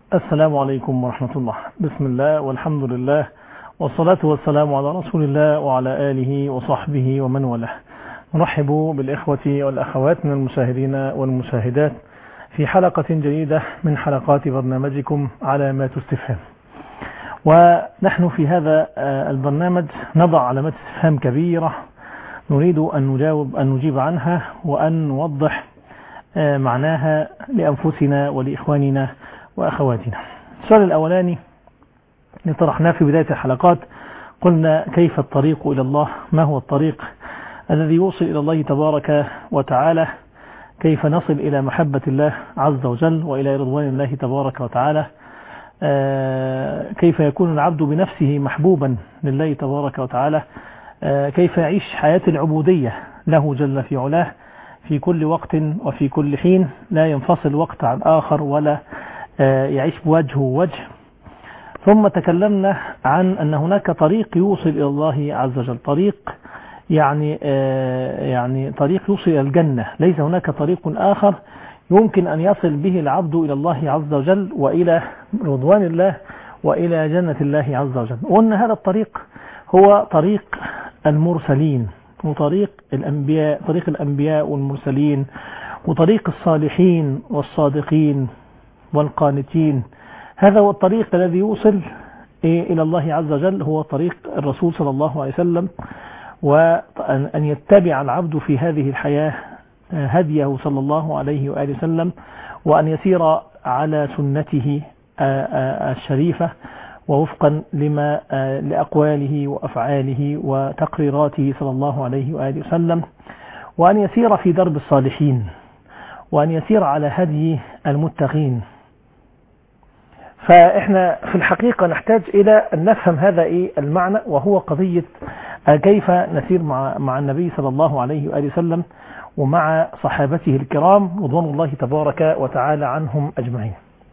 السلام عليكم ورحمة الله بسم الله والحمد لله والصلاة والسلام على رسول الله وعلى آله وصحبه ومن والاه نرحب بالإخوة والأخوات من المشاهدين والمشاهدات في حلقة جديدة من حلقات برنامجكم علامات استفهام ونحن في هذا البرنامج نضع علامات استفهام كبيرة نريد أن نجاوب أن نجيب عنها وأن نوضح معناها لأنفسنا ولإخواننا وأخواتنا السؤال الأولاني اللي طرحناه في بداية الحلقات قلنا كيف الطريق إلى الله ما هو الطريق الذي يوصل إلى الله تبارك وتعالى كيف نصل إلى محبة الله عز وجل وإلى رضوان الله تبارك وتعالى كيف يكون العبد بنفسه محبوبا لله تبارك وتعالى كيف يعيش حياة العبودية له جل في علاه في كل وقت وفي كل حين لا ينفصل وقت عن آخر ولا يعيش بوجهه وجه ثم تكلمنا عن أن هناك طريق يوصل إلى الله عز وجل طريق يعني يعني طريق يوصل إلى الجنة ليس هناك طريق آخر يمكن أن يصل به العبد إلى الله عز وجل وإلى رضوان الله وإلى جنة الله عز وجل وأن هذا الطريق هو طريق المرسلين وطريق الأنبياء طريق الأنبياء والمرسلين وطريق الصالحين والصادقين والقانتين هذا هو الطريق الذي يوصل إلى الله عز وجل هو طريق الرسول صلى الله عليه وسلم وأن يتبع العبد في هذه الحياة هديه صلى الله عليه وآله وسلم وأن يسير على سنته الشريفة ووفقا لما لأقواله وأفعاله وتقريراته صلى الله عليه وآله وسلم وأن يسير في درب الصالحين وأن يسير على هدي المتقين فإحنا في الحقيقة نحتاج إلى أن نفهم هذا إيه المعنى وهو قضية كيف نسير مع, مع النبي صلى الله عليه وآله وسلم ومع صحابته الكرام رضوان الله تبارك وتعالى عنهم أجمعين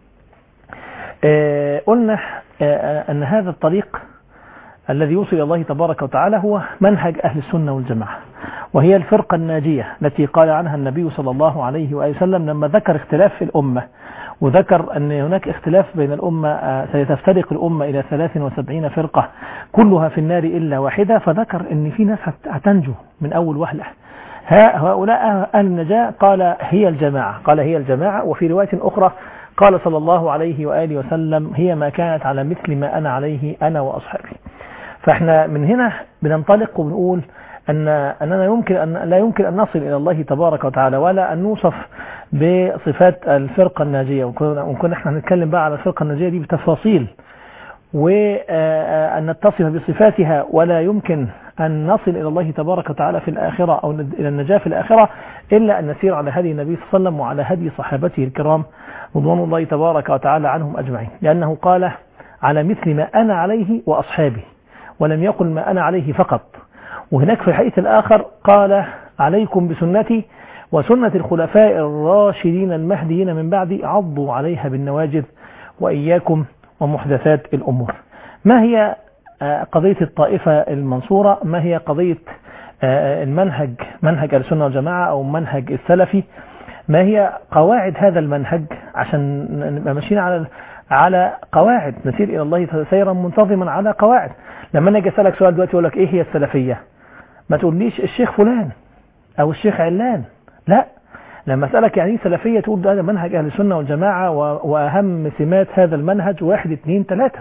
آه قلنا آه أن هذا الطريق الذي يوصل إلى الله تبارك وتعالى هو منهج أهل السنة والجماعة وهي الفرقة الناجية التي قال عنها النبي صلى الله عليه وآله وسلم لما ذكر اختلاف في الأمة وذكر أن هناك اختلاف بين الأمة سيتفترق الأمة إلى 73 فرقة كلها في النار إلا واحدة فذكر أن في ناس هتنجو من أول وهلة هؤلاء أهل النجاة قال هي الجماعة قال هي الجماعة وفي رواية أخرى قال صلى الله عليه وآله وسلم هي ما كانت على مثل ما أنا عليه أنا وأصحابي فإحنا من هنا بننطلق وبنقول أن أننا يمكن أن لا يمكن أن نصل إلى الله تبارك وتعالى ولا أن نوصف بصفات الفرقة الناجية وكنا احنا هنتكلم بقى على الفرقة الناجية دي بتفاصيل وأن نتصف بصفاتها ولا يمكن أن نصل إلى الله تبارك وتعالى في الآخرة أو إلى النجاة في الآخرة إلا أن نسير على هدي النبي صلى الله عليه وسلم وعلى هدي صحابته الكرام رضوان الله تبارك وتعالى عنهم أجمعين لأنه قال على مثل ما أنا عليه وأصحابي ولم يقل ما أنا عليه فقط وهناك في الحديث الآخر قال عليكم بسنتي وسنة الخلفاء الراشدين المهديين من بعدي عضوا عليها بالنواجذ وإياكم ومحدثات الأمور ما هي قضية الطائفة المنصورة ما هي قضية المنهج منهج السنة والجماعة أو منهج السلفي ما هي قواعد هذا المنهج عشان نبقى ماشيين على على قواعد نسير إلى الله سيرا منتظما على قواعد لما أنا أجي أسألك سؤال دلوقتي أقول لك إيه هي السلفية ما تقوليش الشيخ فلان أو الشيخ علان لا لما أسألك يعني ايه سلفية تقول ده منهج أهل السنة والجماعة وأهم سمات هذا المنهج واحد اثنين ثلاثة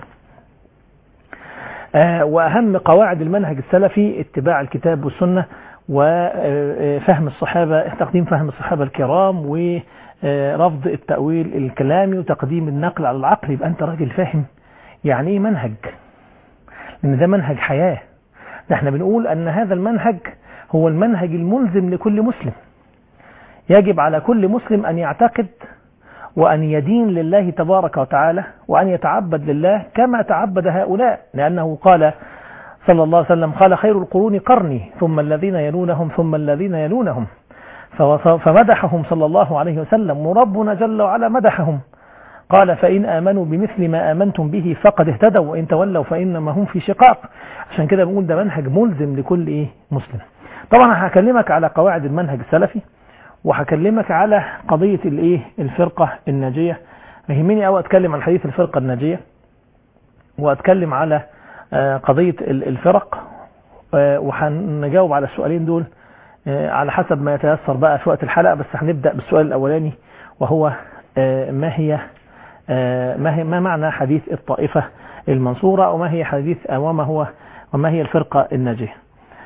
آه وأهم قواعد المنهج السلفي اتباع الكتاب والسنة وفهم الصحابة تقديم فهم الصحابة الكرام ورفض التأويل الكلامي وتقديم النقل على العقل يبقى أنت راجل فاهم يعني ايه منهج لأن ده منهج حياة احنا بنقول أن هذا المنهج هو المنهج الملزم لكل مسلم يجب على كل مسلم أن يعتقد وأن يدين لله تبارك وتعالى وأن يتعبد لله كما تعبد هؤلاء لأنه قال صلى الله عليه وسلم قال خير القرون قرني ثم الذين يلونهم ثم الذين يلونهم فمدحهم صلى الله عليه وسلم وربنا جل وعلا مدحهم قال فإن آمنوا بمثل ما آمنتم به فقد اهتدوا وإن تولوا فإنما هم في شقاق عشان كده بنقول ده منهج ملزم لكل إيه مسلم طبعا هكلمك على قواعد المنهج السلفي وهكلمك على قضية الايه الفرقة الناجية يهمني قوي اتكلم عن حديث الفرقة الناجية واتكلم على قضية الفرق وهنجاوب على السؤالين دول على حسب ما يتيسر بقى في وقت الحلقة بس هنبدأ بالسؤال الأولاني وهو ما هي ما هي ما معنى حديث الطائفة المنصورة وما هي حديث وما هو وما هي الفرقة الناجية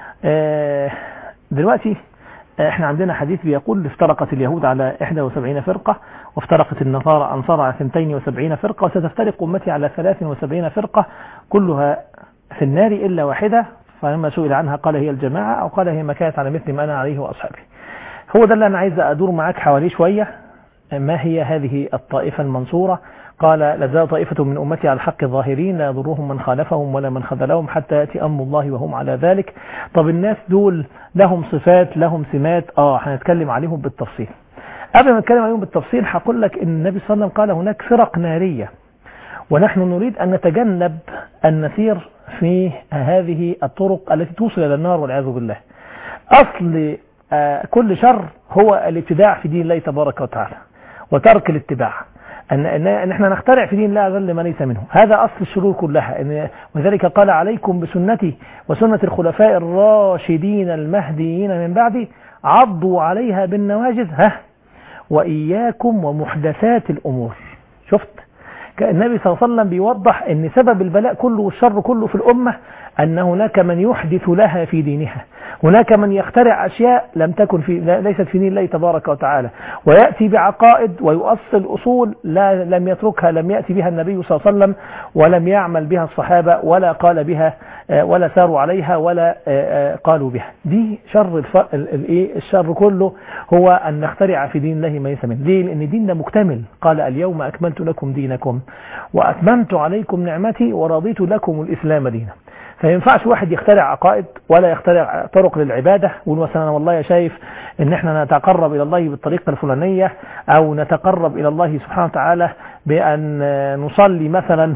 دلوقتي احنا عندنا حديث بيقول افترقت اليهود على 71 فرقة وافترقت النصارى أنصار على 72 فرقة وستفترق أمتي على 73 فرقة كلها في النار إلا واحدة فلما سئل عنها قال هي الجماعة أو قال هي ما كانت على مثل ما أنا عليه وأصحابي هو ده اللي أنا عايز أدور معاك حواليه شوية ما هي هذه الطائفة المنصورة قال لزال طائفة من أمتي على الحق ظاهرين لا يضرهم من خالفهم ولا من خذلهم حتى يأتي أمر الله وهم على ذلك طب الناس دول لهم صفات لهم سمات آه هنتكلم عليهم بالتفصيل قبل ما نتكلم عليهم بالتفصيل هقول لك ان النبي صلى الله عليه وسلم قال هناك فرق نارية ونحن نريد أن نتجنب أن نسير في هذه الطرق التي توصل إلى النار والعياذ بالله أصل كل شر هو الابتداع في دين الله تبارك وتعالى وترك الاتباع أن, أن احنا نخترع في دين الله أقل ما ليس منه هذا أصل الشرور كلها إن وذلك قال عليكم بسنتي وسنة الخلفاء الراشدين المهديين من بعدي عضوا عليها بالنواجذ ها وإياكم ومحدثات الأمور شفت النبي صلى الله عليه وسلم بيوضح أن سبب البلاء كله والشر كله في الأمة أن هناك من يحدث لها في دينها هناك من يخترع أشياء لم تكن في ليست في دين الله تبارك وتعالى ويأتي بعقائد ويؤصل أصول لا لم يتركها لم يأتي بها النبي صلى الله عليه وسلم ولم يعمل بها الصحابة ولا قال بها ولا ساروا عليها ولا قالوا بها دي شر الشر كله هو أن نخترع في دين الله ما ليس منه ليه لأن ديننا مكتمل قال اليوم أكملت لكم دينكم وأتممت عليكم نعمتي ورضيت لكم الإسلام دينا فما ينفعش واحد يخترع عقائد ولا يخترع طرق للعبادة يقول مثلا والله يا شايف ان احنا نتقرب الى الله بالطريقة الفلانية او نتقرب الى الله سبحانه وتعالى بان نصلي مثلا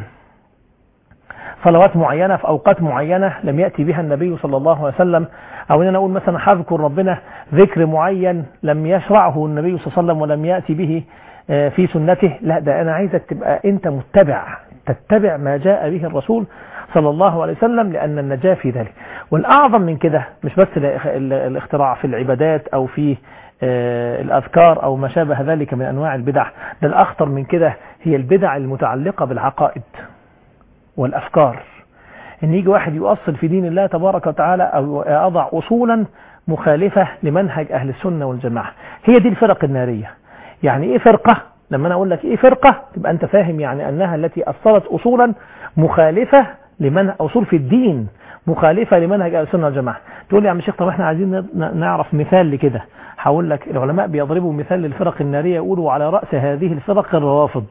صلوات معينة في اوقات معينة لم يأتي بها النبي صلى الله عليه وسلم او ان انا اقول مثلا هذكر ربنا ذكر معين لم يشرعه النبي صلى الله عليه وسلم ولم يأتي به في سنته لا ده انا عايزك تبقى انت متبع تتبع ما جاء به الرسول صلى الله عليه وسلم لأن النجاة في ذلك والأعظم من كده مش بس الاختراع في العبادات أو في الأذكار أو ما شابه ذلك من أنواع البدع ده الأخطر من كده هي البدع المتعلقة بالعقائد والأفكار إن يجي واحد يؤصل في دين الله تبارك وتعالى أو أضع أصولا مخالفة لمنهج أهل السنة والجماعة هي دي الفرق النارية يعني إيه فرقة لما أنا أقول لك إيه فرقة تبقى أنت فاهم يعني أنها التي أصلت أصولا مخالفة لمن أصول في الدين مخالفة لمنهج أهل السنة والجماعة تقول لي يا عم الشيخ طب احنا عايزين نعرف مثال لكده هقول لك العلماء بيضربوا مثال للفرق النارية يقولوا على رأس هذه الفرق الروافض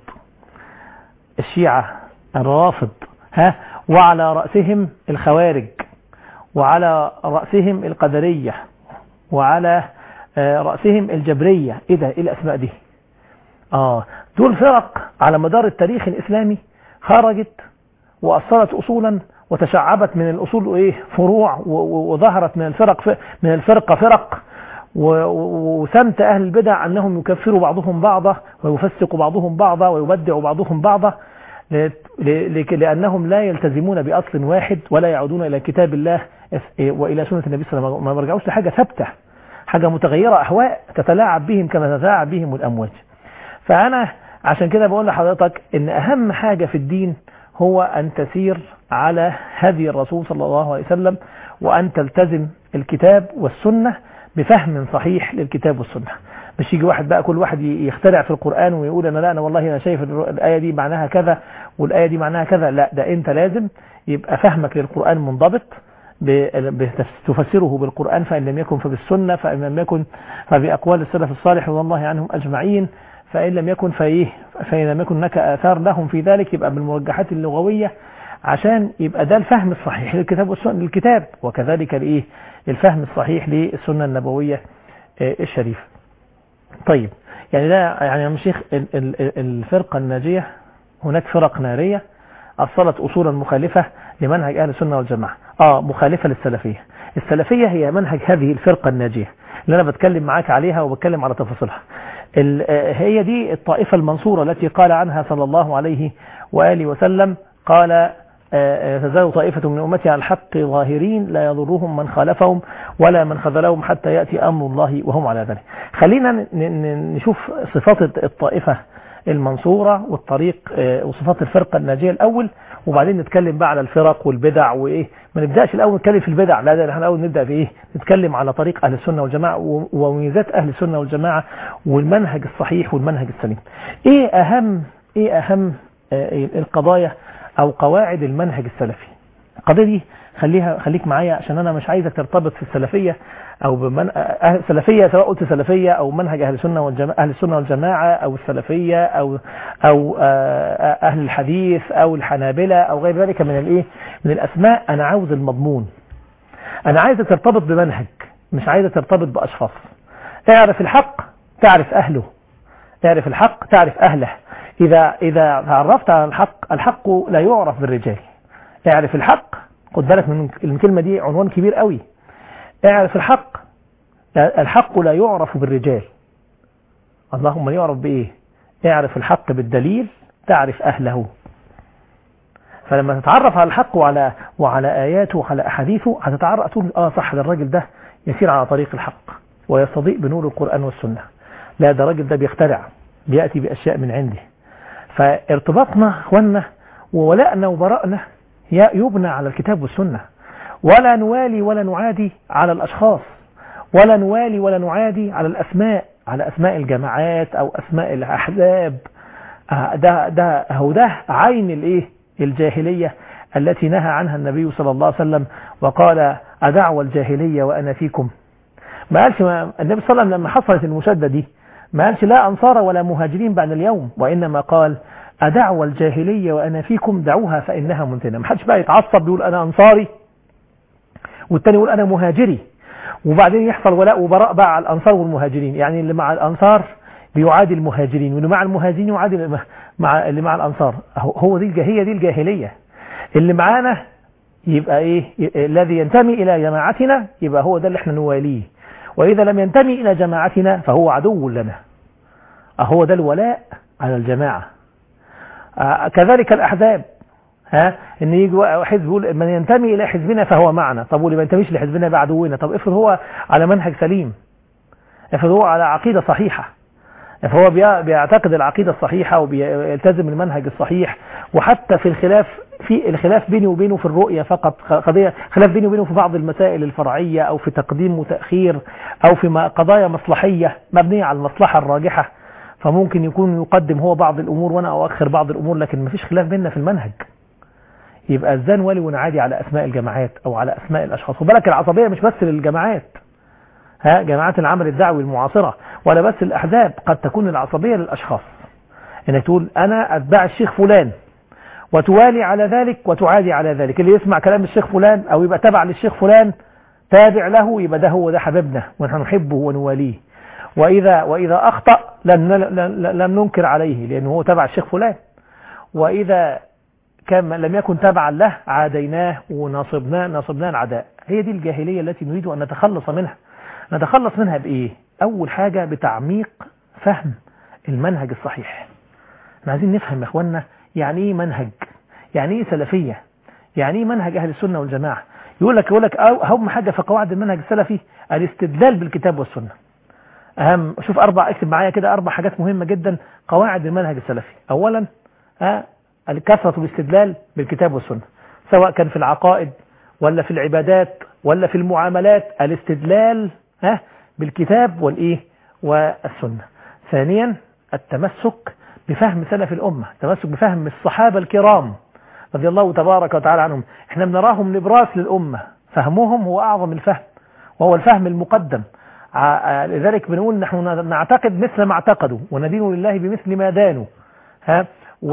الشيعة الروافض ها وعلى رأسهم الخوارج وعلى رأسهم القدرية وعلى رأسهم الجبرية ايه ده ايه الاسماء دي اه دول فرق على مدار التاريخ الاسلامي خرجت وأصلت أصولا وتشعبت من الأصول إيه فروع وظهرت من الفرق من الفرقة فرق وسمت أهل البدع أنهم يكفروا بعضهم بعضا ويفسق بعضهم بعضا ويبدع بعضهم بعضا لأنهم لا يلتزمون بأصل واحد ولا يعودون إلى كتاب الله وإلى سنة النبي صلى الله عليه وسلم ما برجعوش لحاجة ثابتة حاجة متغيرة أهواء تتلاعب بهم كما تتلاعب بهم الأمواج فأنا عشان كده بقول لحضرتك إن أهم حاجة في الدين هو أن تسير على هدي الرسول صلى الله عليه وسلم وأن تلتزم الكتاب والسنة بفهم صحيح للكتاب والسنة مش يجي واحد بقى كل واحد يخترع في القرآن ويقول أنا لا أنا والله أنا شايف الآية دي معناها كذا والآية دي معناها كذا لا ده أنت لازم يبقى فهمك للقرآن منضبط تفسره بالقرآن فإن لم يكن فبالسنة فإن لم يكن فبأقوال السلف الصالح والله عنهم أجمعين فإن لم يكن فإيه فإن لم يكن هناك آثار لهم في ذلك يبقى بالمرجحات اللغوية عشان يبقى ده الفهم الصحيح للكتاب والسنة للكتاب وكذلك الإيه الفهم الصحيح للسنة النبوية الشريفة طيب يعني ده يعني يا شيخ الفرقة الناجية هناك فرق نارية أصلت أصولا مخالفة لمنهج أهل السنة والجماعة آه مخالفة للسلفية السلفية هي منهج هذه الفرقة الناجية اللي أنا بتكلم معاك عليها وبتكلم على تفاصيلها هي دي الطائفة المنصورة التي قال عنها صلى الله عليه وآله وسلم قال تزال طائفة من أمتي على الحق ظاهرين لا يضرهم من خالفهم ولا من خذلهم حتى يأتي أمر الله وهم على ذلك خلينا نشوف صفات الطائفة المنصورة والطريق وصفات الفرقة الناجية الأول وبعدين نتكلم بقى على الفرق والبدع وإيه ما نبدأش الأول نتكلم في البدع لا ده احنا الأول نبدأ في إيه نتكلم على طريق أهل السنة والجماعة وميزات أهل السنة والجماعة والمنهج الصحيح والمنهج السليم إيه أهم إيه أهم القضايا أو قواعد المنهج السلفي القضية دي خليها خليك معايا عشان أنا مش عايزك ترتبط في السلفية أو بمن أهل سلفية سواء قلت سلفية أو منهج أهل السنة والجماعة أهل السنة والجماعة أو السلفية أو أو أهل الحديث أو الحنابلة أو غير ذلك من الإيه من الأسماء أنا عاوز المضمون أنا عايزك ترتبط بمنهج مش عايزك ترتبط بأشخاص اعرف الحق تعرف أهله اعرف الحق تعرف أهله إذا إذا تعرفت على الحق الحق لا يعرف بالرجال اعرف الحق خد بالك من الكلمة دي عنوان كبير قوي اعرف الحق الحق لا يعرف بالرجال اللهم يعرف بإيه اعرف الحق بالدليل تعرف أهله فلما تتعرف على الحق وعلى وعلى آياته وعلى أحاديثه هتتعرف تقول اه صح ده الراجل ده يسير على طريق الحق ويستضيء بنور القرآن والسنة لا ده الراجل ده بيخترع بيأتي بأشياء من عنده فارتباطنا اخواننا وولائنا وبراءنا يبنى على الكتاب والسنة ولا نوالي ولا نعادي على الأشخاص ولا نوالي ولا نعادي على الأسماء على أسماء الجماعات أو أسماء الأحزاب ده ده هو ده عين الايه الجاهلية التي نهى عنها النبي صلى الله عليه وسلم وقال أدعوى الجاهلية وأنا فيكم ما قالش ما النبي صلى الله عليه وسلم لما حصلت المشادة دي ما قالش لا أنصار ولا مهاجرين بعد اليوم وإنما قال أدعوى الجاهلية وأنا فيكم دعوها فإنها منتنة ما حدش بقى يتعصب يقول أنا أنصاري والتاني يقول أنا مهاجري وبعدين يحصل ولاء وبراء بقى على الأنصار والمهاجرين يعني اللي مع الأنصار بيعادي المهاجرين واللي مع المهاجرين يعادي مع اللي مع الأنصار هو دي هي دي الجاهلية اللي معانا يبقى ايه الذي ينتمي إلى جماعتنا يبقى هو ده اللي احنا نواليه وإذا لم ينتمي إلى جماعتنا فهو عدو لنا هو ده الولاء على الجماعة كذلك الأحزاب ها ان يجي حزب يقول من ينتمي الى حزبنا فهو معنا طب واللي ما ينتميش لحزبنا يبقى عدونا طب افرض هو على منهج سليم افرض هو على عقيدة صحيحة فهو بيعتقد العقيدة الصحيحة وبيلتزم المنهج الصحيح وحتى في الخلاف في الخلاف بيني وبينه في الرؤية فقط قضية خلاف بيني وبينه في بعض المسائل الفرعية أو في تقديم وتأخير أو في قضايا مصلحية مبنية على المصلحة الراجحة فممكن يكون يقدم هو بعض الأمور وأنا أؤخر بعض الأمور لكن مفيش خلاف بيننا في المنهج يبقى ازاي نولي ونعادي على أسماء الجماعات أو على أسماء الأشخاص وبالك العصبية مش بس للجماعات ها جماعات العمل الدعوي المعاصرة ولا بس الأحزاب قد تكون العصبية للأشخاص انك تقول أنا أتباع الشيخ فلان وتوالي على ذلك وتعادي على ذلك اللي يسمع كلام الشيخ فلان أو يبقى تبع للشيخ فلان تابع له يبقى ده هو ده حبيبنا ونحن نحبه ونواليه وإذا, وإذا أخطأ لم, لم ننكر عليه لأنه هو تبع الشيخ فلان وإذا كان لم يكن تبعا له عاديناه ونصبناه نصبناه العداء هي دي الجاهلية التي نريد أن نتخلص منها نتخلص منها بإيه أول حاجة بتعميق فهم المنهج الصحيح احنا عايزين نفهم يا اخوانا يعني ايه منهج يعني ايه سلفية يعني ايه منهج اهل السنة والجماعة يقول لك يقول لك اهم حاجة في قواعد المنهج السلفي الاستدلال بالكتاب والسنة اهم شوف اربع اكتب معايا كده اربع حاجات مهمة جدا قواعد المنهج السلفي اولا ها الكثرة بالاستدلال بالكتاب والسنة سواء كان في العقائد ولا في العبادات ولا في المعاملات الاستدلال ها بالكتاب والايه والسنة ثانيا التمسك بفهم سلف الأمة التمسك بفهم الصحابة الكرام رضي الله تبارك وتعالى عنهم احنا بنراهم نبراس للأمة فهمهم هو أعظم الفهم وهو الفهم المقدم لذلك بنقول نحن نعتقد مثل ما اعتقدوا وندين لله بمثل ما دانوا ها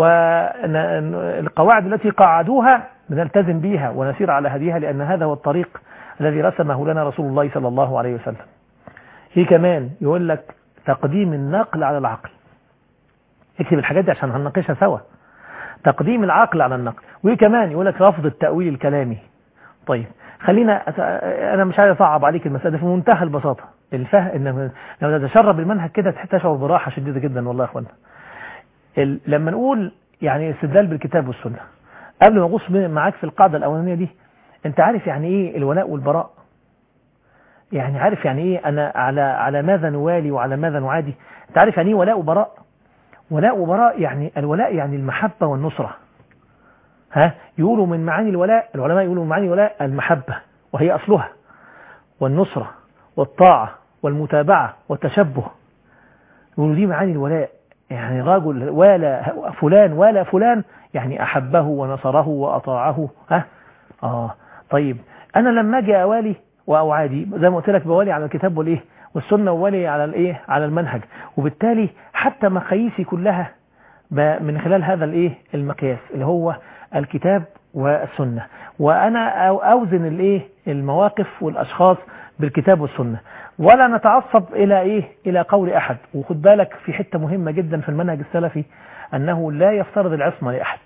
والقواعد التي قاعدوها بنلتزم بها ونسير على هديها لأن هذا هو الطريق الذي رسمه لنا رسول الله صلى الله عليه وسلم في كمان يقول لك تقديم النقل على العقل اكتب الحاجات دي عشان هنناقشها سوا تقديم العقل على النقل وكمان يقول لك رفض التأويل الكلامي طيب خلينا أت- انا مش عايز اصعب عليك المساله في منتهى البساطه الفهم ان لما تتشرب المنهج كده تشعر براحه شديده جدا والله يا اخوانا ال- لما نقول يعني استدلال بالكتاب والسنه قبل ما اغوص معاك في القاعده الاولانيه دي انت عارف يعني ايه الولاء والبراء يعني عارف يعني ايه انا على على ماذا نوالي وعلى ماذا نعادي انت عارف يعني ايه ولاء وبراء ولاء وبراء يعني الولاء يعني المحبه والنصره ها يقولوا من معاني الولاء العلماء يقولوا من معاني الولاء المحبة وهي أصلها والنصرة والطاعة والمتابعة والتشبه يقولوا دي معاني الولاء يعني رجل والى فلان والى فلان يعني أحبه ونصره وأطاعه ها آه طيب أنا لما أجي أوالي وأوعادي زي ما قلت لك بوالي على الكتاب والإيه والسنة ووالي على الإيه على المنهج وبالتالي حتى مقاييسي كلها ب- من خلال هذا الايه المقياس اللي هو الكتاب والسنة وانا أو- اوزن الايه المواقف والاشخاص بالكتاب والسنة ولا نتعصب الى ايه الى قول احد وخد بالك في حتة مهمة جدا في المنهج السلفي انه لا يفترض العصمة لاحد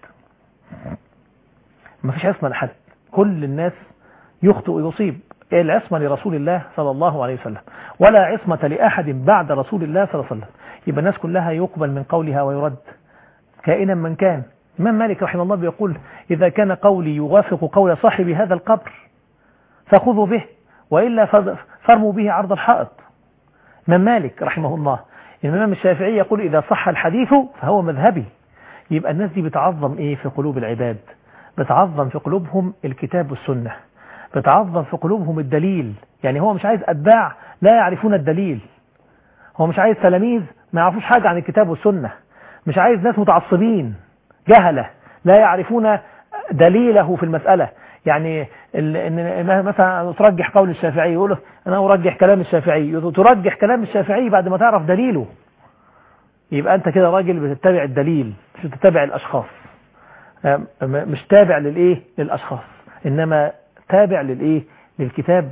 ما فيش عصمة لحد كل الناس يخطئ ويصيب العصمة لرسول الله صلى الله عليه وسلم ولا عصمة لأحد بعد رسول الله صلى الله عليه وسلم يبقى الناس كلها يقبل من قولها ويرد كائنا من كان الإمام مالك رحمه الله بيقول إذا كان قولي يوافق قول صاحب هذا القبر فخذوا به وإلا فض- فارموا به عرض الحائط إمام مالك رحمه الله الإمام الشافعي يقول إذا صح الحديث فهو مذهبي يبقى الناس دي بتعظم إيه في قلوب العباد بتعظم في قلوبهم الكتاب والسنة بتعظم في قلوبهم الدليل يعني هو مش عايز أتباع لا يعرفون الدليل هو مش عايز تلاميذ ما يعرفوش حاجة عن الكتاب والسنة مش عايز ناس متعصبين جهلة لا يعرفون دليله في المسألة يعني ال- ان مثلا ترجح قول الشافعي يقول انا ارجح كلام الشافعي ترجح كلام الشافعي بعد ما تعرف دليله يبقى انت كده راجل بتتبع الدليل مش بتتبع الاشخاص م- مش تابع للايه للاشخاص انما تابع للايه للكتاب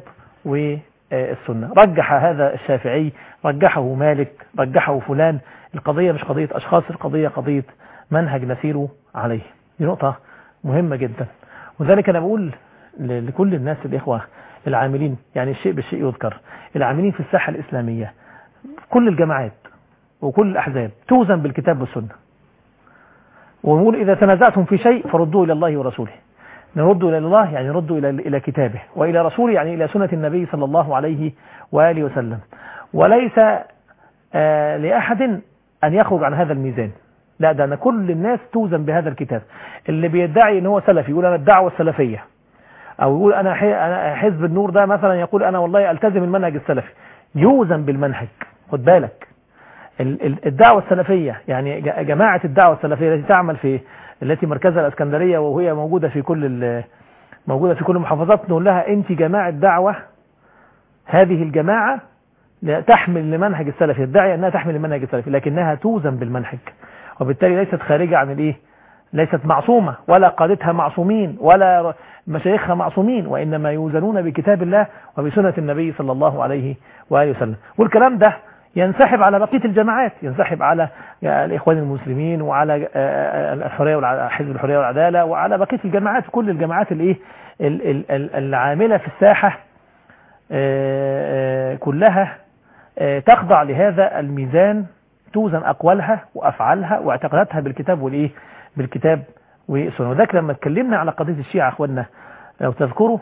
والسنه رجح هذا الشافعي رجحه مالك رجحه فلان القضيه مش قضيه اشخاص القضيه قضيه منهج نسير عليه دي نقطه مهمه جدا وذلك انا بقول ل- لكل الناس الاخوه العاملين يعني الشيء بالشيء يذكر العاملين في الساحه الاسلاميه كل الجماعات وكل الاحزاب توزن بالكتاب والسنه ونقول إذا تنازعتم في شيء فردوه إلى الله ورسوله نرد إلى الله يعني نرد إلى إلى كتابه وإلى رسوله يعني إلى سنة النبي صلى الله عليه وآله وسلم وليس آه لأحد أن يخرج عن هذا الميزان لا ده أنا كل الناس توزن بهذا الكتاب اللي بيدعي أن هو سلفي يقول أنا الدعوة السلفية أو يقول أنا ح- أنا حزب النور ده مثلا يقول أنا والله ألتزم المنهج السلفي يوزن بالمنهج خد بالك ال- ال- الدعوة السلفية يعني ج- جماعة الدعوة السلفية التي تعمل في التي مركزها الاسكندرية وهي موجودة في كل ال- موجودة في كل المحافظات نقول لها انت جماعة دعوة هذه الجماعة لا تحمل لمنهج السلفي الداعية انها تحمل المنهج السلفي لكنها توزن بالمنهج وبالتالي ليست خارجة عن الايه ليست معصومة ولا قادتها معصومين ولا ر- مشايخها معصومين وإنما يوزنون بكتاب الله وبسنة النبي صلى الله عليه وآله وسلم والكلام ده ينسحب على بقية الجماعات ينسحب على الإخوان المسلمين وعلى آه، الحرية والع- حزب الحرية والعدالة وعلى بقية الجماعات كل الجماعات الإيه ال- ال- ال- العاملة في الساحة آه، آه، كلها آه، تخضع لهذا الميزان توزن أقوالها وأفعالها واعتقاداتها بالكتاب والإيه بالكتاب والسنة وذلك لما اتكلمنا على قضية الشيعة يا أخوانا لو تذكروا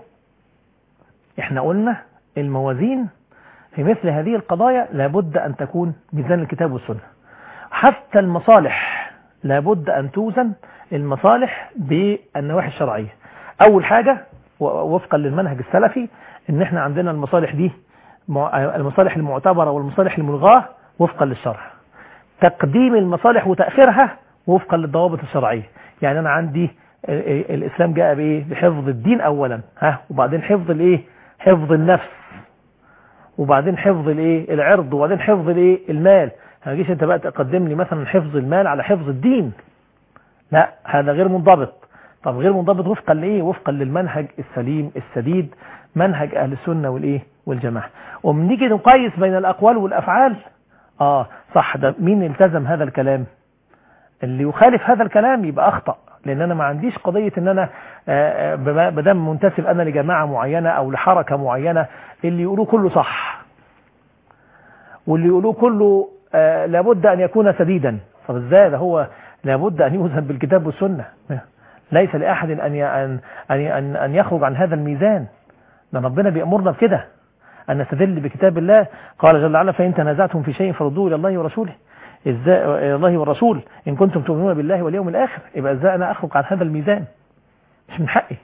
احنا قلنا الموازين في مثل هذه القضايا لابد أن تكون ميزان الكتاب والسنة حتى المصالح لابد أن توزن المصالح بالنواحي الشرعية أول حاجة و- وفقا للمنهج السلفي ان احنا عندنا المصالح دي مع- المصالح المعتبرة والمصالح الملغاة وفقا للشرع تقديم المصالح وتأخيرها وفقا للضوابط الشرعية يعني أنا عندي ال- ال- الإسلام جاء بإيه بحفظ الدين أولا ها وبعدين حفظ الإيه حفظ النفس وبعدين حفظ الإيه العرض وبعدين حفظ الإيه المال ما تجيش أنت بقى تقدم لي مثلا حفظ المال على حفظ الدين لا هذا غير منضبط طب غير منضبط وفقا لإيه وفقا للمنهج السليم السديد منهج أهل السنة والإيه والجماعة وبنيجي نقيس بين الأقوال والأفعال آه صح ده مين التزم هذا الكلام اللي يخالف هذا الكلام يبقى أخطأ لان انا ما عنديش قضية ان انا بدم منتسب انا لجماعة معينة او لحركة معينة اللي يقولوه كله صح واللي يقولوه كله لابد ان يكون سديدا طب ازاي ده هو لابد ان يوزن بالكتاب والسنة ليس لاحد ان ان ان ان يخرج عن هذا الميزان ده ربنا بيأمرنا بكده أن نستدل بكتاب الله قال جل وعلا فإن تنازعتم في شيء فردوه إلى الله ورسوله ازاي إلى الله والرسول إن كنتم تؤمنون بالله واليوم الآخر يبقى ازاي أنا أخرج عن هذا الميزان مش من حقي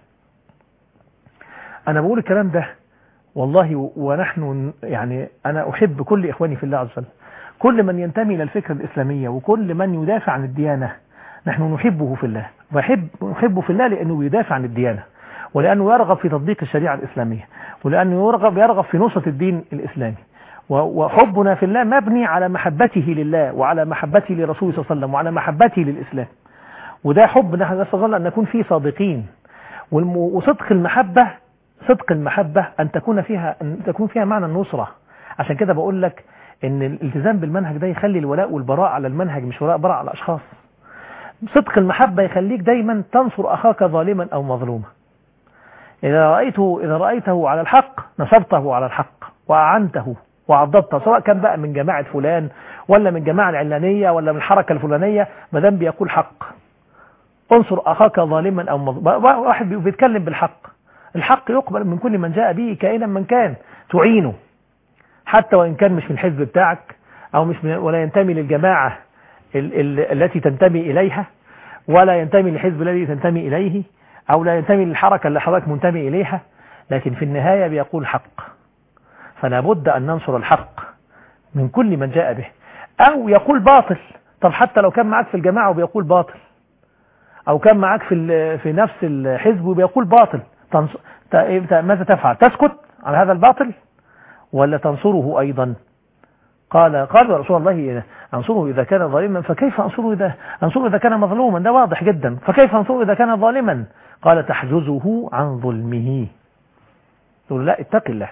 أنا بقول الكلام ده والله ونحن يعني أنا أحب كل إخواني في الله عز وجل كل من ينتمي إلى الفكرة الإسلامية وكل من يدافع عن الديانة نحن نحبه في الله ويحب نحبه في الله لأنه يدافع عن الديانة ولأنه يرغب في تطبيق الشريعة الإسلامية ولأنه يرغب يرغب في نصرة الدين الإسلامي وحبنا في الله مبني على محبته لله وعلى محبته لرسوله صلى الله عليه وسلم وعلى محبته للإسلام وده حب نحن نستظل أن نكون فيه صادقين وصدق المحبة صدق المحبة أن تكون فيها أن تكون فيها معنى النصرة عشان كده بقول لك ان الالتزام بالمنهج ده يخلي الولاء والبراء على المنهج مش ولاء براء على الاشخاص صدق المحبة يخليك دايما تنصر اخاك ظالما او مظلوما إذا رأيته, إذا رأيته على الحق نصرته على الحق وأعنته وعضدته سواء كان بقى من جماعة فلان ولا من جماعة العلانية ولا من الحركة الفلانية ما دام بيقول حق انصر أخاك ظالما أو مظلوما واحد بيتكلم بالحق الحق يقبل من كل من جاء به كائنا من كان تعينه حتى وإن كان مش من الحزب بتاعك أو مش من ولا ينتمي للجماعة ال ال التي تنتمي إليها ولا ينتمي للحزب الذي تنتمي إليه أو لا ينتمي للحركة اللي حضرتك منتمي إليها لكن في النهاية بيقول حق فلا بد أن ننصر الحق من كل من جاء به أو يقول باطل طب حتى لو كان معك في الجماعة وبيقول باطل أو كان معك في في نفس الحزب وبيقول باطل تنص... ماذا تفعل تسكت على هذا الباطل ولا تنصره أيضا قال قال يا رسول الله أنصره إذا كان ظالما فكيف أنصره إذا أنصره إذا كان مظلوما ده واضح جدا فكيف أنصره إذا كان ظالما قال تحجزه عن ظلمه تقول لا اتق الله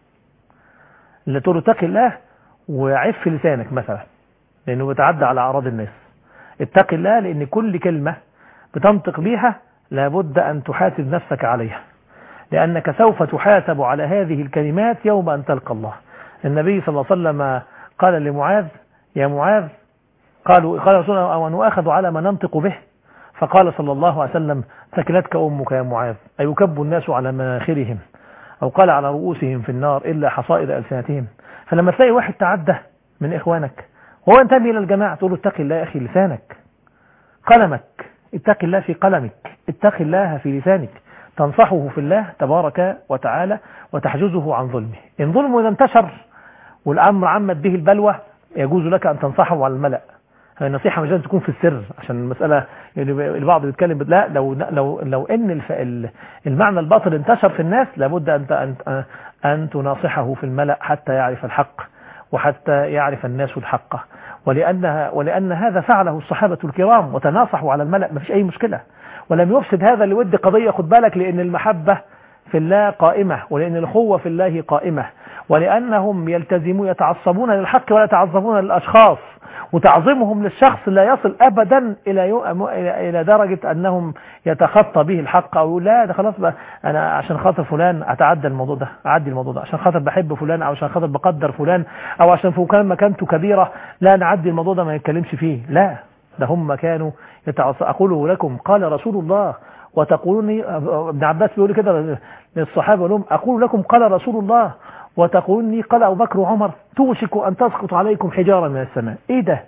اللي تقول اتق الله وعف لسانك مثلا لأنه بيتعدى على أعراض الناس اتق الله لأن كل كلمة بتنطق بيها لابد أن تحاسب نفسك عليها لأنك سوف تحاسب على هذه الكلمات يوم أن تلقى الله النبي صلى الله عليه وسلم قال لمعاذ يا معاذ قالوا قال رسول الله أو نؤاخذ على ما ننطق به فقال صلى الله عليه وسلم ثكلتك أمك يا معاذ أيكب الناس على مناخرهم أو قال على رؤوسهم في النار إلا حصائد ألسنتهم فلما تلاقي واحد تعدى من إخوانك وهو انتمي إلى الجماعة تقول له اتق الله يا أخي لسانك قلمك اتق الله في قلمك اتق الله في لسانك تنصحه في الله تبارك وتعالى وتحجزه عن ظلمه إن ظلمه إذا انتشر والأمر عمت به البلوى يجوز لك أن تنصحه على الملأ النصيحة مش لازم تكون في السر عشان المسألة يعني البعض بيتكلم لا لو لو لو ان الف المعنى الباطل انتشر في الناس لابد أن أن أن تناصحه في الملأ حتى يعرف الحق وحتى يعرف الناس الحق ولأنها ولأن هذا فعله الصحابة الكرام وتناصحوا على الملأ ما فيش أي مشكلة ولم يفسد هذا لود قضية خد بالك لأن المحبة في الله قائمة ولأن الأخوة في الله قائمة ولأنهم يلتزمون يتعصبون للحق ولا يتعصبون للأشخاص وتعظيمهم للشخص لا يصل أبدا إلى إلى درجة أنهم يتخطى به الحق أو يقول لا ده خلاص بقى أنا عشان خاطر فلان أتعدى الموضوع ده أعدي الموضوع ده عشان خاطر بحب فلان أو عشان خاطر بقدر فلان أو عشان فلان مكانته كبيرة لا نعدي الموضوع ده ما يتكلمش فيه لا ده هم كانوا يتعصب أقوله لكم قال رسول الله وتقولوني ابن عباس بيقول كده للصحابة لهم أقول لكم قال رسول الله وتقولني قال أبو بكر وعمر توشك أن تسقط عليكم حجارة من السماء إيه ده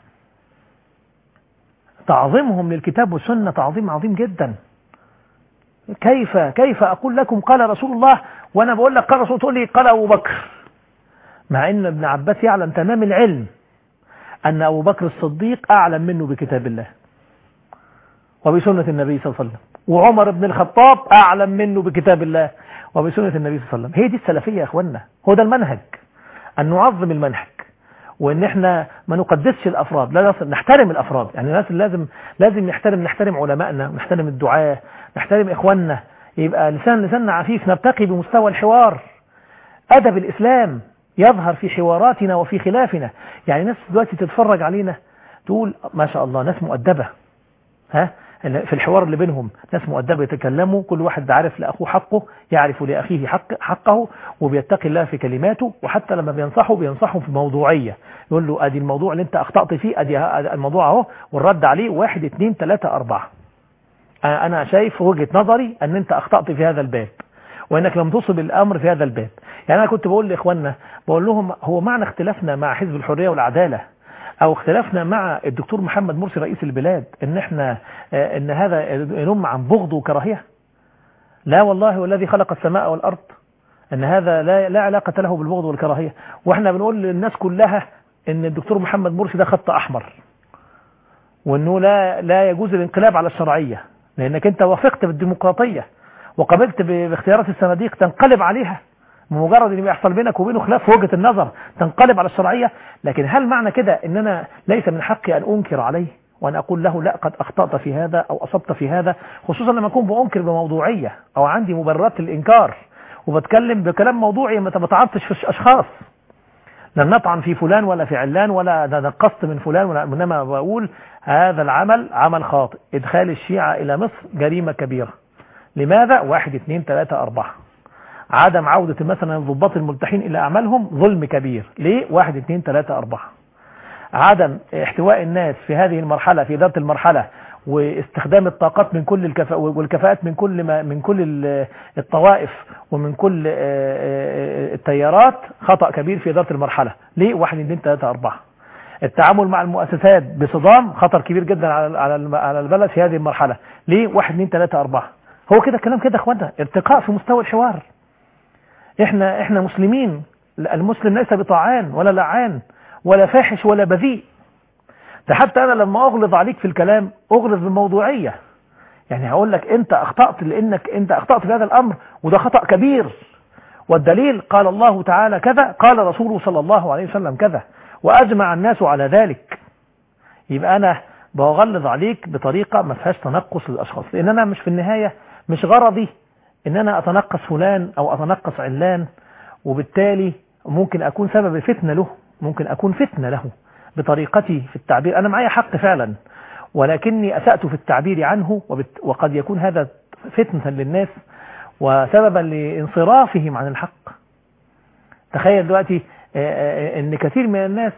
تعظيمهم للكتاب والسنة تعظيم عظيم جدا كيف كيف أقول لكم قال رسول الله وأنا بقول لك قال رسول تقول لي قال أبو بكر مع أن ابن عباس يعلم تمام العلم أن أبو بكر الصديق أعلم منه بكتاب الله وبسنة النبي صلى الله عليه وسلم وعمر بن الخطاب أعلم منه بكتاب الله وبسنة النبي صلى الله عليه وسلم هي دي السلفية يا أخوانا هو ده المنهج أن نعظم المنهج وان احنا ما نقدسش الافراد لا نحترم الافراد يعني الناس لازم لازم نحترم نحترم علمائنا نحترم الدعاة نحترم اخواننا يبقى لسان لساننا عفيف نرتقي بمستوى الحوار ادب الاسلام يظهر في حواراتنا وفي خلافنا يعني ناس دلوقتي تتفرج علينا تقول ما شاء الله ناس مؤدبة ها في الحوار اللي بينهم ناس مؤدبة يتكلموا كل واحد عارف لأخوه حقه يعرف لأخيه حق حقه وبيتقي الله في كلماته وحتى لما بينصحه بينصحه في موضوعية يقول له ادي الموضوع اللي انت اخطأت فيه ادي الموضوع اهو والرد عليه واحد اتنين تلاتة اربعة انا شايف وجهة نظري ان انت اخطأت في هذا الباب وانك لم تصب الامر في هذا الباب يعني انا كنت بقول لاخواننا بقول لهم هو معنى اختلافنا مع حزب الحرية والعدالة او اختلافنا مع الدكتور محمد مرسي رئيس البلاد ان احنا ان هذا ينم عن بغض وكراهية لا والله والذي خلق السماء والارض ان هذا لا, لا علاقة له بالبغض والكراهية واحنا بنقول للناس كلها ان الدكتور محمد مرسي ده خط احمر وانه لا لا يجوز الانقلاب على الشرعية لانك انت وافقت بالديمقراطية وقبلت باختيارات الصناديق تنقلب عليها بمجرد ان يحصل بينك وبينه خلاف في وجهة النظر تنقلب على الشرعية لكن هل معنى كده ان انا ليس من حقي ان انكر عليه وان اقول له لا قد اخطأت في هذا او اصبت في هذا خصوصا لما اكون بانكر بموضوعية او عندي مبررات للانكار وبتكلم بكلام موضوعي ما بتعرضش في اشخاص لن نطعن في فلان ولا في علان ولا نقصت من فلان ولا انما بقول هذا العمل عمل خاطئ ادخال الشيعة الى مصر جريمة كبيرة لماذا واحد اثنين ثلاثة اربعة عدم عودة مثلا الضباط الملتحين الى اعمالهم ظلم كبير ليه واحد اثنين ثلاثة اربعة عدم احتواء الناس في هذه المرحلة في إدارة المرحلة واستخدام الطاقات من كل الكفاء والكفاءات من كل ما من كل الطوائف ومن كل التيارات خطأ كبير في إدارة المرحلة ليه واحد اثنين ثلاثة أربعة التعامل مع المؤسسات بصدام خطر كبير جدا على على البلد في هذه المرحلة ليه واحد اثنين ثلاثة أربعة هو كده كلام كده اخوانا ارتقاء في مستوى الحوار احنا احنا مسلمين المسلم ليس بطاعان ولا لعان ولا فاحش ولا بذيء ده حتى انا لما اغلظ عليك في الكلام اغلظ بموضوعية يعني هقول لك انت اخطأت لانك انت اخطأت في هذا الامر وده خطأ كبير والدليل قال الله تعالى كذا قال رسوله صلى الله عليه وسلم كذا واجمع الناس على ذلك يبقى انا بغلظ عليك بطريقة ما فيهاش تنقص للاشخاص لان انا مش في النهاية مش غرضي ان انا اتنقص فلان او اتنقص علان وبالتالي ممكن اكون سبب فتنة له ممكن اكون فتنة له بطريقتي في التعبير أنا معي حق فعلا ولكني أسأت في التعبير عنه وقد يكون هذا فتنة للناس وسببا لانصرافهم عن الحق تخيل دلوقتي ان كثير من الناس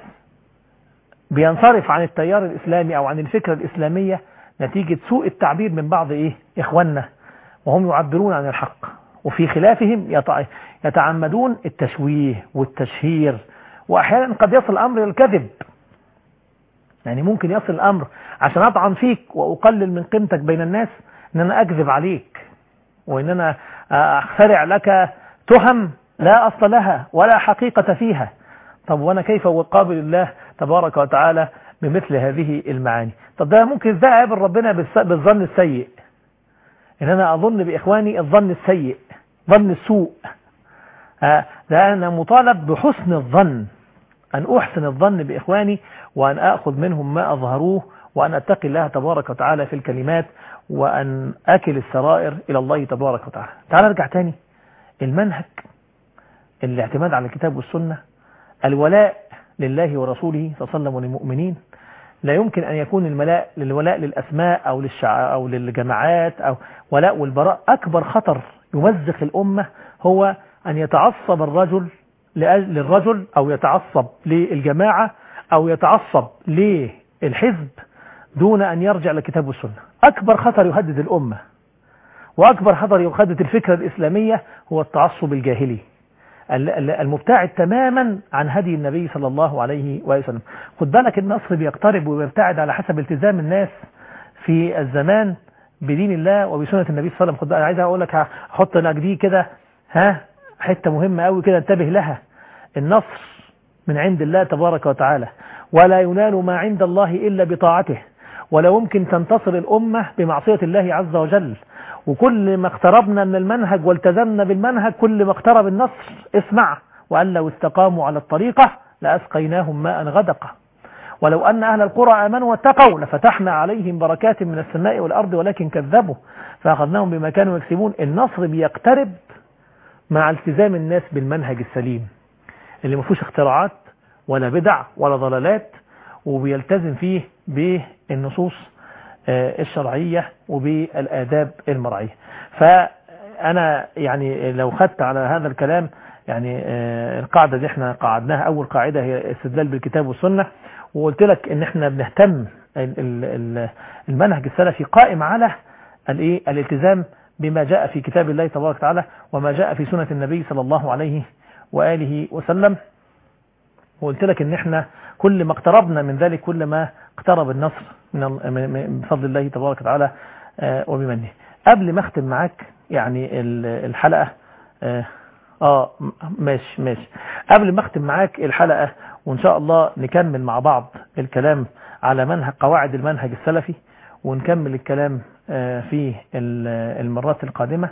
بينصرف عن التيار الإسلامي أو عن الفكرة الإسلامية نتيجة سوء التعبير من بعض إيه إخواننا وهم يعبرون عن الحق وفي خلافهم يتعمدون التشويه والتشهير وأحيانا قد يصل الأمر إلى الكذب يعني ممكن يصل الأمر عشان أطعن فيك وأقلل من قيمتك بين الناس إن أنا أكذب عليك وإن أنا أخترع لك تهم لا أصل لها ولا حقيقة فيها طب وأنا كيف أقابل الله تبارك وتعالى بمثل هذه المعاني طب ده ممكن ازاي اقابل ربنا بالظن السيء ان انا اظن باخواني الظن السيء ظن السوء ده انا مطالب بحسن الظن أن أحسن الظن بإخواني وأن أخذ منهم ما أظهروه وأن أتقي الله تبارك وتعالى في الكلمات وأن أكل السرائر إلى الله تبارك وتعالى تعال نرجع تاني المنهج الاعتماد على الكتاب والسنة الولاء لله ورسوله صلى الله عليه وسلم وللمؤمنين لا يمكن أن يكون الملاء للولاء للأسماء أو, للشع... أو للجماعات أو ولاء والبراء أكبر خطر يمزق الأمة هو أن يتعصب الرجل للرجل أو يتعصب للجماعة أو يتعصب للحزب دون أن يرجع لكتاب والسنة أكبر خطر يهدد الأمة وأكبر خطر يهدد الفكرة الإسلامية هو التعصب الجاهلي المبتعد تماما عن هدي النبي صلى الله عليه وسلم خد بالك النصر بيقترب ويبتعد على حسب التزام الناس في الزمان بدين الله وبسنة النبي صلى الله عليه وسلم خد بالك عايز أقول لك هحط لك دي كده ها حتة مهمة قوي كده انتبه لها النصر من عند الله تبارك وتعالى ولا ينال ما عند الله إلا بطاعته ولا يمكن تنتصر الأمة بمعصية الله عز وجل وكل ما اقتربنا من المنهج والتزمنا بالمنهج كل ما اقترب النصر اسمع وأن لو استقاموا على الطريقة لأسقيناهم ماء غدقا ولو أن أهل القرى آمنوا واتقوا لفتحنا عليهم بركات من السماء والأرض ولكن كذبوا فأخذناهم بما كانوا يكسبون النصر بيقترب مع التزام الناس بالمنهج السليم اللي ما فيهوش اختراعات ولا بدع ولا ضلالات وبيلتزم فيه بالنصوص الشرعية وبالآداب المرعية فأنا يعني لو خدت على هذا الكلام يعني القاعدة دي احنا قعدناها أول قاعدة هي استدلال بالكتاب والسنة وقلت لك ان احنا بنهتم المنهج السلفي قائم على الايه الالتزام بما جاء في كتاب الله تبارك وتعالى وما جاء في سنة النبي صلى الله عليه وآله وسلم وقلت لك ان احنا كل ما اقتربنا من ذلك كل ما اقترب النصر من بفضل الله تبارك وتعالى وبمنه قبل ما اختم معاك يعني الحلقة اه ماشي ماشي قبل ما اختم معاك الحلقة وان شاء الله نكمل مع بعض الكلام على منهج قواعد المنهج السلفي ونكمل الكلام في المرات القادمة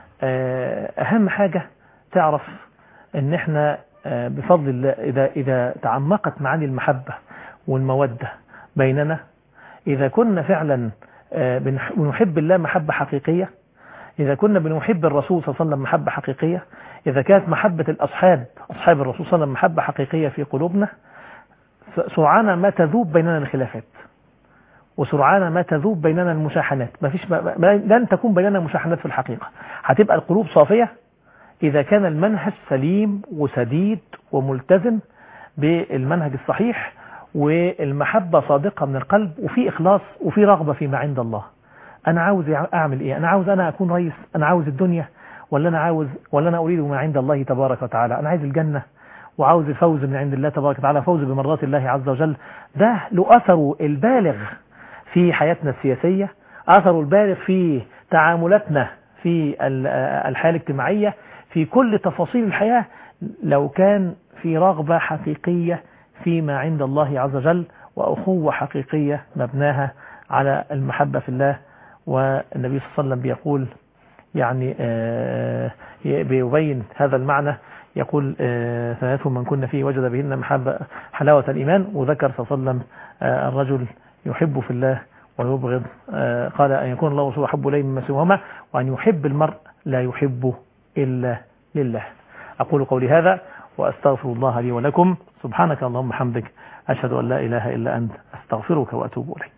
اهم حاجة تعرف ان احنا بفضل الله اذا, إذا تعمقت معاني المحبة والمودة بيننا اذا كنا فعلا بنحب الله محبة حقيقية إذا كنا بنحب الرسول صلى الله عليه وسلم محبة حقيقية إذا كانت محبة الأصحاب أصحاب الرسول صلى الله عليه وسلم محبة حقيقية في قلوبنا سرعان ما تذوب بيننا الخلافات وسرعان ما تذوب بيننا المشاحنات ما فيش لن تكون بيننا مشاحنات في الحقيقة هتبقى القلوب صافية إذا كان المنهج سليم وسديد وملتزم بالمنهج الصحيح والمحبة صادقة من القلب وفي إخلاص وفي رغبة فيما عند الله أنا عاوز أعمل إيه أنا عاوز أنا أكون رئيس أنا عاوز الدنيا ولا أنا عاوز ولا أنا أريد ما عند الله تبارك وتعالى أنا عايز الجنة وعاوز الفوز من عند الله تبارك وتعالى فوز بمرضات الله عز وجل ده له أثره البالغ في حياتنا السياسية أثره البالغ في تعاملاتنا في الحياة الاجتماعية في كل تفاصيل الحياة لو كان في رغبة حقيقية فيما عند الله عز وجل وأخوة حقيقية مبناها على المحبة في الله والنبي صلى الله عليه وسلم بيقول يعني بيبين هذا المعنى يقول ثلاث من كنا فيه وجد بهن محبة حلاوة الإيمان وذكر صلى الله عليه وسلم الرجل يحب في الله ويبغض قال أن يكون الله ورسوله أحب إليه مما سواهما وأن يحب المرء لا يحبه إلا لله أقول قولي هذا وأستغفر الله لي ولكم سبحانك اللهم حمدك أشهد أن لا إله إلا أنت أستغفرك وأتوب إليك